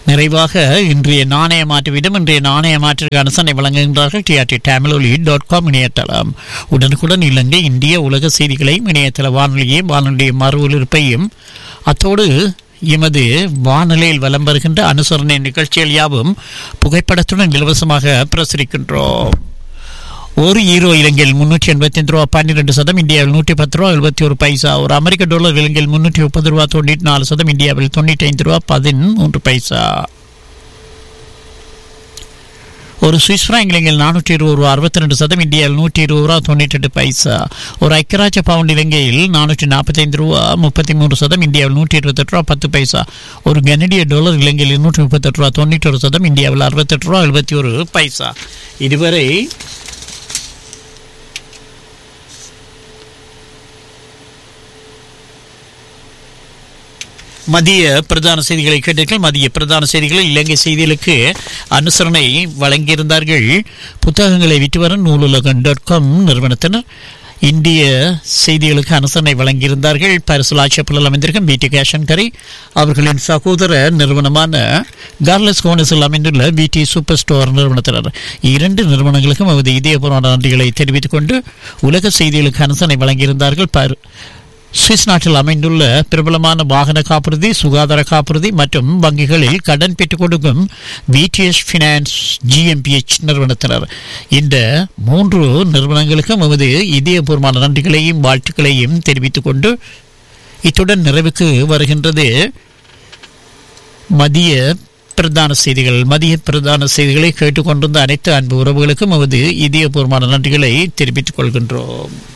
நிறைவாக இன்றைய நாணய மாற்று வீதம் இன்றைய நாணய மாற்றிற்கு அனுசரணை வழங்குகின்றார்கள் டிஆர்டி தமிழொலி டாட் காம் இணையதளம் உடனுக்குடன் இலங்கை இந்திய உலக செய்திகளையும் இணையதள வானொலியையும் வானொலி மறு ஒலிபரப்பையும் அத்தோடு எமது வானொலியில் வலம் வருகின்ற அனுசரணை நிகழ்ச்சிகள் யாவும் புகைப்படத்துடன் இலவசமாக பிரசுரிக்கின்றோம் ஒரு ஈரோ இலங்கையில் முன்னூற்றி எண்பத்தி ஐந்து ரூபா பன்னிரெண்டு சதம் இந்தியாவில் நூற்றி பத்து ரூபா எழுபத்தி ஒரு பைசா ஒரு அமெரிக்க டாலர் இலங்கையில் முன்னூற்றி முப்பது ரூபா தொண்ணூற்றி நாலு சதம் இந்தியாவில் தொண்ணூற்றி ஐந்து ரூபா பதிமூன்று பைசா ஒரு சுவிஸ் ஃப்ராங்க் இலங்கையில் நானூற்றி இருபது ரூபா அறுபத்தி ரெண்டு சதம் இந்தியாவில் நூற்றி இருபது ரூபா தொண்ணூற்றி எட்டு பைசா ஒரு ஐக்கியராஜ பவுண்ட் இலங்கையில் நானூற்றி நாற்பத்தைந்து ரூபா முப்பத்தி மூன்று சதம் இந்தியாவில் நூற்றி இருபத்தெட்டு ரூபா பத்து பைசா ஒரு கனடிய டாலர் இலங்கையில் நூற்றி முப்பத்தெட்டு ரூபா தொண்ணூற்றி ஒரு சதம் இந்தியாவில் அறுபத்தெட்டு ரூபா எழுபத்தி ஒரு பைசா இதுவரை மதிய பிரதான செய்திகளை கேட்டீர்கள் மதிய பிரதான செய்திகளில் இலங்கை செய்திகளுக்கு அனுசரணை வழங்கியிருந்தார்கள் புத்தகங்களை விட்டு வர நூலுலகம் டாட் காம் நிறுவனத்தினர் இந்திய செய்திகளுக்கு அனுசரணை வழங்கியிருந்தார்கள் பரிசுலாட்சப்பில் அமைந்திருக்கும் பிடி கேஷன் கரை அவர்களின் சகோதர நிறுவனமான கார்லஸ் கோனஸில் அமைந்துள்ள பிடி சூப்பர் ஸ்டோர் நிறுவனத்தினர் இரண்டு நிறுவனங்களுக்கும் அவரது இதயபூர்வ நன்றிகளை தெரிவித்துக் கொண்டு உலக செய்திகளுக்கு அனுசரணை வழங்கியிருந்தார்கள் பர் சுவிஸ் நாட்டில் அமைந்துள்ள பிரபலமான வாகன காப்புறுதி சுகாதார காப்புறுதி மற்றும் வங்கிகளில் கடன் பெற்றுக் கொடுக்கும் விடிஎஸ் ஃபினான்ஸ் ஜிஎம்பிஎச் நிறுவனத்தினர் இந்த மூன்று நிறுவனங்களுக்கும் நமது இதயபூர்வமான நன்றிகளையும் வாழ்த்துக்களையும் தெரிவித்துக் கொண்டு இத்துடன் நிறைவுக்கு வருகின்றது மதிய பிரதான செய்திகள் மதிய பிரதான செய்திகளை கேட்டுக்கொண்டிருந்த அனைத்து அன்பு உறவுகளுக்கும் நமது இதயபூர்வமான நன்றிகளை தெரிவித்துக் கொள்கின்றோம்